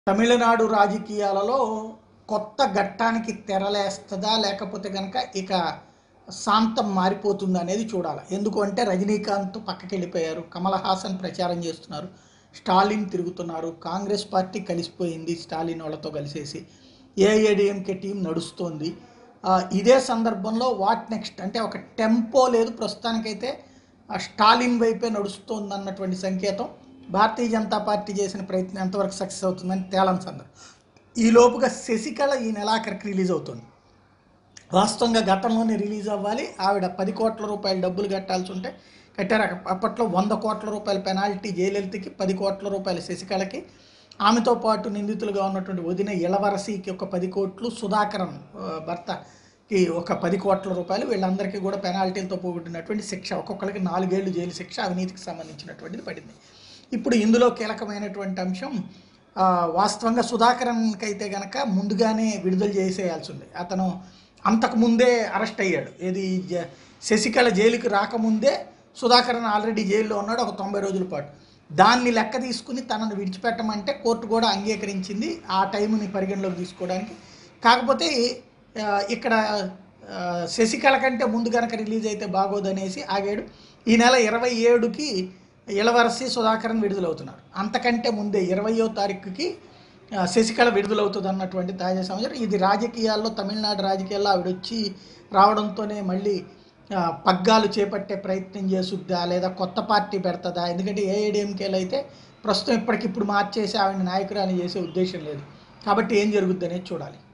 తమిళనాడు రాజకీయాలలో కొత్త ఘట్టానికి తెరలేస్తుందా లేకపోతే కనుక ఇక శాంతం మారిపోతుందా అనేది చూడాలి ఎందుకు అంటే రజనీకాంత్ పక్కకి వెళ్ళిపోయారు కమల్ హాసన్ ప్రచారం చేస్తున్నారు స్టాలిన్ తిరుగుతున్నారు కాంగ్రెస్ పార్టీ కలిసిపోయింది స్టాలిన్ వాళ్ళతో కలిసేసి ఏఐఏడిఎంకే టీం నడుస్తోంది ఆ, ఇదే సందర్భంలో వాట్ నెక్స్ట్ అంటే ఒక టెంపో లేదు ప్రస్తుతానికైతే ఆ స్టాలిన్ వైపే నడుస్తోంది అన్నటువంటి సంకేతం భారతీయ జనతా పార్టీ చేసిన ప్రయత్నం ఎంతవరకు సక్సెస్ అవుతుందని తేలని సందర్భం ఈ లోపుగా శశికళ ఈ నెలాఖరికి రిలీజ్ అవుతుంది వాస్తవంగా గతంలోనే రిలీజ్ అవ్వాలి ఆవిడ పది కోట్ల రూపాయల డబ్బులు కట్టాల్సి ఉంటే కట్టారు అక- అప్పట్లో వంద కోట్ల రూపాయల పెనాల్టీ జయలలితకి పది కోట్ల రూపాయల శశికళకి ఆమెతో పాటు నిందితులుగా ఉన్నటువంటి వదిన ఇళవరసికి ఒక పది కోట్లు సుధాకరన్ ఆ, భర్తకి ఒక పది కోట్ల రూపాయలు వీళ్ళందరికీ కూడా పెనాల్టీలతో పోగొట్టినటువంటి శిక్ష ఒక్కొక్కరికి నాలుగేళ్లు జైలు శిక్ష అవినీతికి సంబంధించినటువంటిది పడింది ఇప్పుడు ఇందులో కీలకమైనటువంటి అంశం ఆ, వాస్తవంగా సుధాకరన్కి అయితే గనక ముందుగానే విడుదల చేసేయాల్సి ఉంది అతను అంతకుముందే అరెస్ట్ అయ్యాడు ఏది జ- శశికళ జైలుకి రాకముందే సుధాకరన్ ఆల్రెడీ జైల్లో ఉన్నాడు ఒక తొంభై రోజుల పాటు దాన్ని లెక్క తీసుకుని తనను విడిచిపెట్టమంటే కోర్టు కూడా అంగీకరించింది ఆ టైంని పరిగణలోకి తీసుకోవడానికి కాకపోతే ఆ, ఇక్కడ ఆ, శశికళ కంటే ముందు కనుక రిలీజ్ అయితే బాగోదనేసి ఆగాడు ఈ నెల ఇరవై ఏడుకి ఇళవరసి సుధాకరన్ విడుదలవుతున్నారు అంతకంటే ముందే ఇరవయో తారీఖుకి ఆ, శశికళ విడుదలవుతుంది అన్నటువంటి తాజా సమాచారం ఇది రాజకీయాల్లో తమిళనాడు రాజకీయాల్లో ఆవిడ వచ్చి రావడంతోనే మళ్ళీ ఆ, పగ్గాలు చేపట్టే ప్రయత్నం చేసుద్దా లేదా కొత్త పార్టీ పెడతదా ఎందుకంటే ఏఐడిఎంకేలో అయితే ప్రస్తుతం ఇప్పటికిప్పుడు మార్చేసి ఆవిడ నాయకురాలు చేసే ఉద్దేశం లేదు కాబట్టి ఏం జరుగుద్ది అనేది చూడాలి